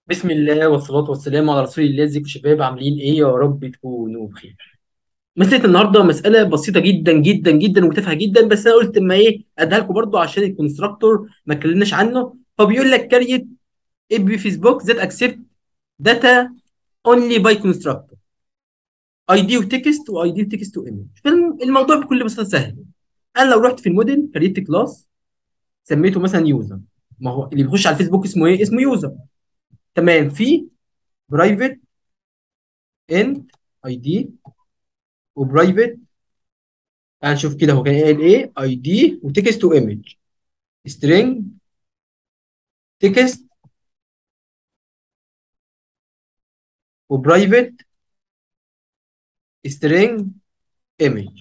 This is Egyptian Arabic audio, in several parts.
بسم الله والصلاة والسلام على رسول الله ازيكم يا شباب عاملين ايه يا رب تكونوا بخير مسألة النهارده مسألة بسيطة جدا جدا جدا وتافهة جدا بس انا قلت اما ايه اديها لكم برضو عشان الكونستراكتور ما اتكلمناش عنه هو بيقول لك كاريت ايه بي فيسبوك ذات اكسبت داتا اونلي باي كونستراكتور اي دي وتكست واي دي وتكست وايمج الموضوع بكل بساطة سهل انا لو رحت في الموديل كريت كلاس سميته مثلا يوزر ما هو اللي بيخش على الفيسبوك اسمه ايه اسمه يوزر تمام في برايفت انت اي دي وبرايفت هنشوف كده هو كان قايل ايه اي دي وتكست وايمج سترينج تكست وبرايفت سترينج ايمج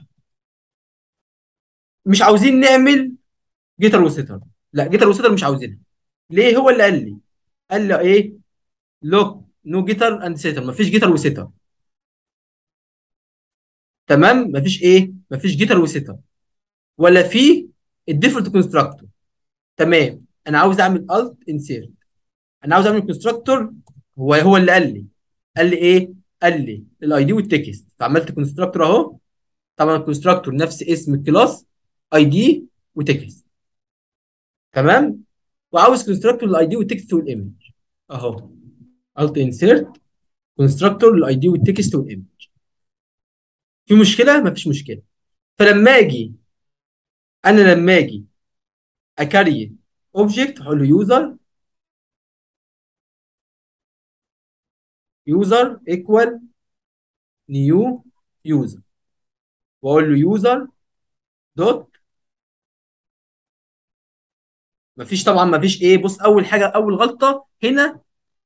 مش عاوزين نعمل جيتر وسيتر لا جيتر وسيتر مش عاوزينها ليه هو اللي قال لي قال لي ايه لوك نو جيتر اند سيتر مفيش جيتر وسيتر تمام مفيش ايه مفيش جيتر وسيتر ولا في الديفولت كونستراكتور تمام انا عاوز اعمل الت انسيرت انا عاوز اعمل كونستراكتور هو هو اللي قال لي قال لي ايه قال لي الاي دي والتكست فعملت كونستراكتور اهو طبعا الكونستراكتور نفس اسم الكلاس اي دي وتكست تمام وعاوز كونستراكتور للاي دي والتكست والايمج اهو الت انسيرت كونستراكتور للاي دي والتكست والايمج في مشكله مفيش مشكله فلما اجي انا لما اجي اكريت اوبجكت هقول له يوزر يوزر ايكوال نيو يوزر واقول له يوزر دوت مفيش طبعا مفيش ايه بص اول حاجه اول غلطه هنا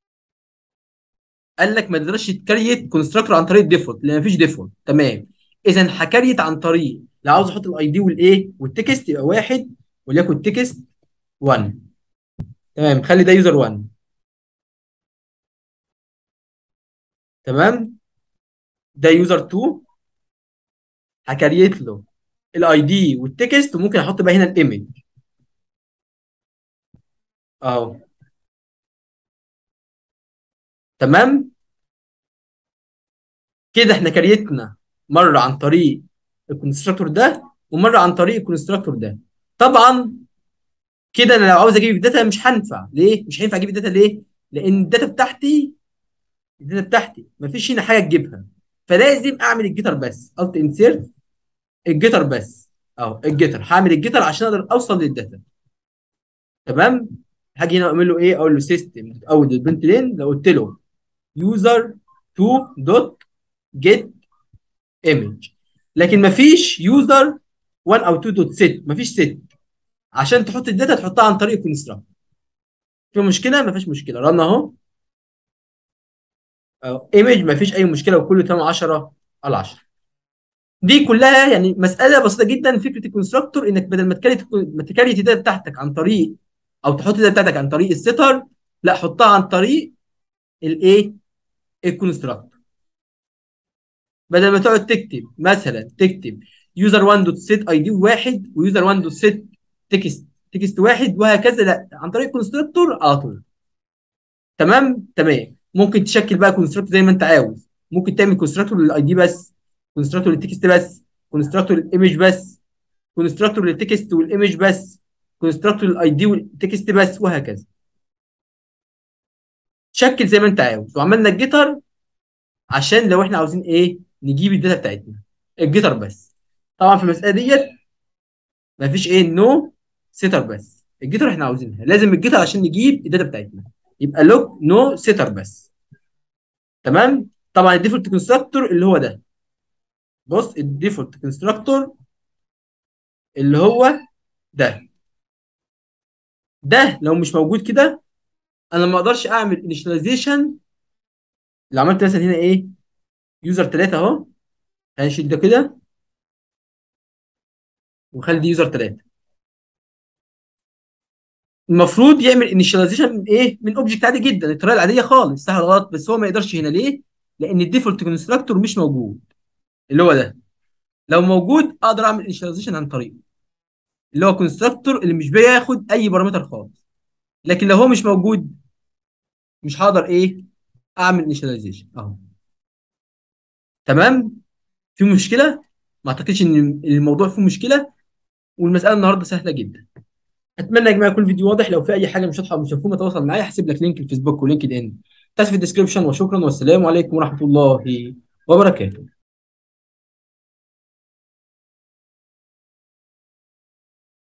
قال لك ما تقدرش تكريت كونستراكتور عن طريق الديفولت لان مفيش ديفولت تمام اذا هكريت عن طريق لو عاوز احط الاي دي والايه والتكست يبقى واحد وليكن تكست 1 تمام خلي ده يوزر 1 تمام ده يوزر 2 هكريت له الاي دي والتكست وممكن احط بقى هنا الايمج اهو تمام كده احنا كريتنا مره عن طريق الكونستراكتور ده ومره عن طريق الكونستراكتور ده طبعا كده انا لو عاوز اجيب الداتا مش هنفع ليه مش هينفع اجيب الداتا ليه لان الداتا بتاعتي الداتا بتاعتي مفيش هنا حاجه تجيبها فلازم اعمل الجيتر بس الت انسيرت الجيتر بس اهو الجيتر هعمل الجيتر عشان اقدر اوصل للداتا تمام هاجي هنا اعمل له ايه اقول له سيستم او البنت لين لو قلت له يوزر 2 دوت جيت ايمج لكن مفيش يوزر 1 او 2 دوت سيت مفيش سيت عشان تحط الداتا تحطها عن طريق الكونستراكت في مشكله مفيش مشكله رن اهو ايمج مفيش اي مشكله وكله تمام 10 على 10 دي كلها يعني مساله بسيطه جدا فكره الكونستراكتور انك بدل ما تكريت ما تكريت الداتا بتاعتك عن طريق او تحط الداتا بتاعتك عن طريق السيتر لا حطها عن طريق الايه الكونستراكتور بدل ما تقعد تكتب مثلا تكتب يوزر 1 دوت سيت اي دي واحد ويوزر 1 دوت سيت تكست تكست واحد وهكذا لا عن طريق الكونستراكتور على طول تمام تمام ممكن تشكل بقى كونستراكتور زي ما انت عاوز ممكن تعمل كونستراكتور للاي دي بس كونستراكتور للتكست بس كونستراكتور للايمج بس كونستراكتور للتكست والايمج بس كونستراكتور للاي دي والتكست بس وهكذا شكل زي ما انت عاوز وعملنا الجيتر عشان لو احنا عاوزين ايه نجيب الداتا بتاعتنا الجيتر بس طبعا في المساله ديت مفيش ايه نو سيتر بس الجيتر احنا عاوزينها لازم الجيتر عشان نجيب الداتا بتاعتنا يبقى لوك نو سيتر بس تمام طبعا الديفولت كونستراكتور اللي هو ده بص الديفولت كونستراكتور اللي هو ده ده لو مش موجود كده انا ما اقدرش اعمل انيشاليزيشن اللي عملت مثلا هنا ايه يوزر 3 اهو هنشيل ده كده وخلي دي يوزر 3 المفروض يعمل انيشاليزيشن من ايه من اوبجكت عادي جدا الطريقه العاديه خالص سهل غلط بس هو ما يقدرش هنا ليه لان الديفولت كونستراكتور مش موجود اللي هو ده لو موجود اقدر اعمل انيشاليزيشن عن طريقه اللي هو كونستراكتور اللي مش بياخد اي بارامتر خالص لكن لو هو مش موجود مش هقدر ايه اعمل انيشاليزيشن اهو تمام في مشكله ما اعتقدش ان الموضوع فيه مشكله والمساله النهارده سهله جدا اتمنى يا جماعه يكون الفيديو واضح لو في اي حاجه مش واضحه او مش مفهومه تواصل معايا هسيب لك لينك الفيسبوك ولينكد ان تحت في الديسكربشن وشكرا والسلام عليكم ورحمه الله وبركاته